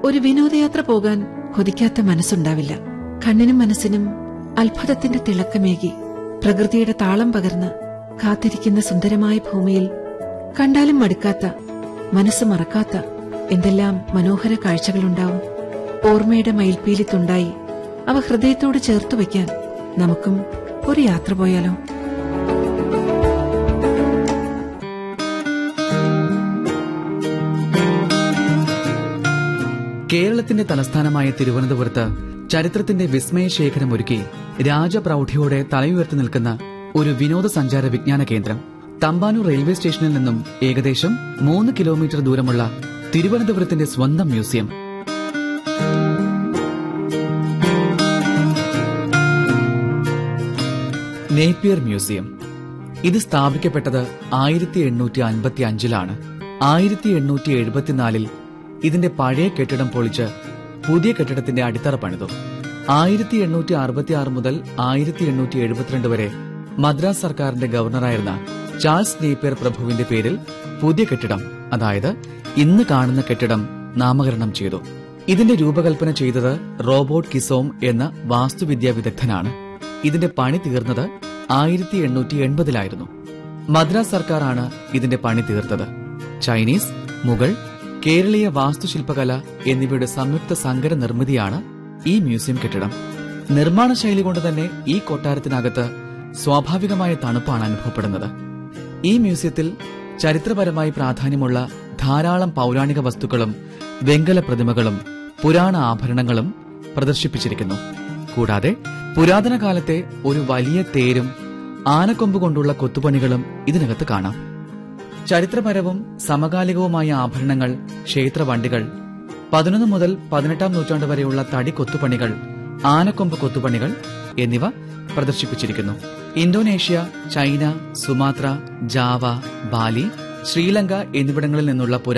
ഒരു വിനോദയാത്ര പോകാൻ കൊതിക്കാത്ത മനസ്സുണ്ടാവില്ല കണ്ണിനും മനസ്സിനും അത്ഭുതത്തിന്റെ തിളക്കമേകി പ്രകൃതിയുടെ താളം പകർന്ന് കാത്തിരിക്കുന്ന സുന്ദരമായ ഭൂമിയിൽ കണ്ടാലും മടുക്കാത്ത മനസ്സ് മറക്കാത്ത എന്തെല്ലാം മനോഹര കാഴ്ചകളുണ്ടാവും ഓർമ്മയുടെ മയിൽപ്പീലി തുണ്ടായി അവ ഹൃദയത്തോട് ചേർത്തു വയ്ക്കാൻ നമുക്കും ഒരു യാത്ര പോയാലോ കേരളത്തിന്റെ തലസ്ഥാനമായ തിരുവനന്തപുരത്ത് ചരിത്രത്തിന്റെ വിസ്മയശേഖരം ഒരുക്കി രാജപ്രൌഢിയോടെ തലയുയർത്തി നിൽക്കുന്ന ഒരു വിനോദസഞ്ചാര വിജ്ഞാന കേന്ദ്രം തമ്പാനൂർ റെയിൽവേ സ്റ്റേഷനിൽ നിന്നും ഏകദേശം മൂന്ന് കിലോമീറ്റർ ദൂരമുള്ള തിരുവനന്തപുരത്തിന്റെ സ്വന്തം മ്യൂസിയം നേപ്പിയർ മ്യൂസിയം ഇത് സ്ഥാപിക്കപ്പെട്ടത് ആയിരത്തി എണ്ണൂറ്റി അൻപത്തി അഞ്ചിലാണ് ആയിരത്തി എണ്ണൂറ്റി എഴുപത്തിനാലിൽ ഇതിന്റെ പഴയ കെട്ടിടം പൊളിച്ച് പുതിയ കെട്ടിടത്തിന്റെ അടിത്തറ പണിതു ആയിരത്തി എണ്ണൂറ്റി അറുപത്തി ആറ് മുതൽ ആയിരത്തി എണ്ണൂറ്റി എഴുപത്തിരണ്ട് വരെ മദ്രാസ് സർക്കാരിന്റെ ഗവർണറായിരുന്ന ചാൾസ് നേപ്പിയർ പ്രഭുവിന്റെ പേരിൽ പുതിയ കെട്ടിടം അതായത് ഇന്ന് കാണുന്ന കെട്ടിടം നാമകരണം ചെയ്തു ഇതിന്റെ രൂപകൽപ്പന ചെയ്തത് റോബോട്ട് കിസോം എന്ന വാസ്തുവിദ്യാ വിദഗ്ധനാണ് ഇതിന്റെ പണി തീർന്നത് ആയിരത്തി എണ്ണൂറ്റി എൺപതിലായിരുന്നു മദ്രാസ് സർക്കാരാണ് ഇതിന്റെ പണി തീർത്തത് ചൈനീസ് മുഗൾ കേരളീയ വാസ്തുശില്പകല എന്നിവയുടെ സംയുക്ത സങ്കര നിർമ്മിതിയാണ് ഈ മ്യൂസിയം കെട്ടിടം നിർമ്മാണ ശൈലി കൊണ്ട് തന്നെ ഈ കൊട്ടാരത്തിനകത്ത് സ്വാഭാവികമായ തണുപ്പാണ് അനുഭവപ്പെടുന്നത് ഈ മ്യൂസിയത്തിൽ ചരിത്രപരമായി പ്രാധാന്യമുള്ള ധാരാളം പൗരാണിക വസ്തുക്കളും വെങ്കല പ്രതിമകളും പുരാണ ആഭരണങ്ങളും പ്രദർശിപ്പിച്ചിരിക്കുന്നു കൂടാതെ പുരാതന കാലത്തെ ഒരു വലിയ തേരും ആനക്കൊമ്പ് കൊണ്ടുള്ള കൊത്തുപണികളും ഇതിനകത്ത് കാണാം ചരിത്രപരവും സമകാലികവുമായ ആഭരണങ്ങൾ ക്ഷേത്രവണ്ടികൾ പതിനൊന്ന് മുതൽ പതിനെട്ടാം നൂറ്റാണ്ട് വരെയുള്ള തടി കൊത്തുപണികൾ ആനക്കൊമ്പ് കൊത്തുപണികൾ എന്നിവ പ്രദർശിപ്പിച്ചിരിക്കുന്നു Indonesia China Sumatra Java Bali Sri Lanka എന്നിവിടങ്ങളിൽ നിന്നുള്ള പുരാ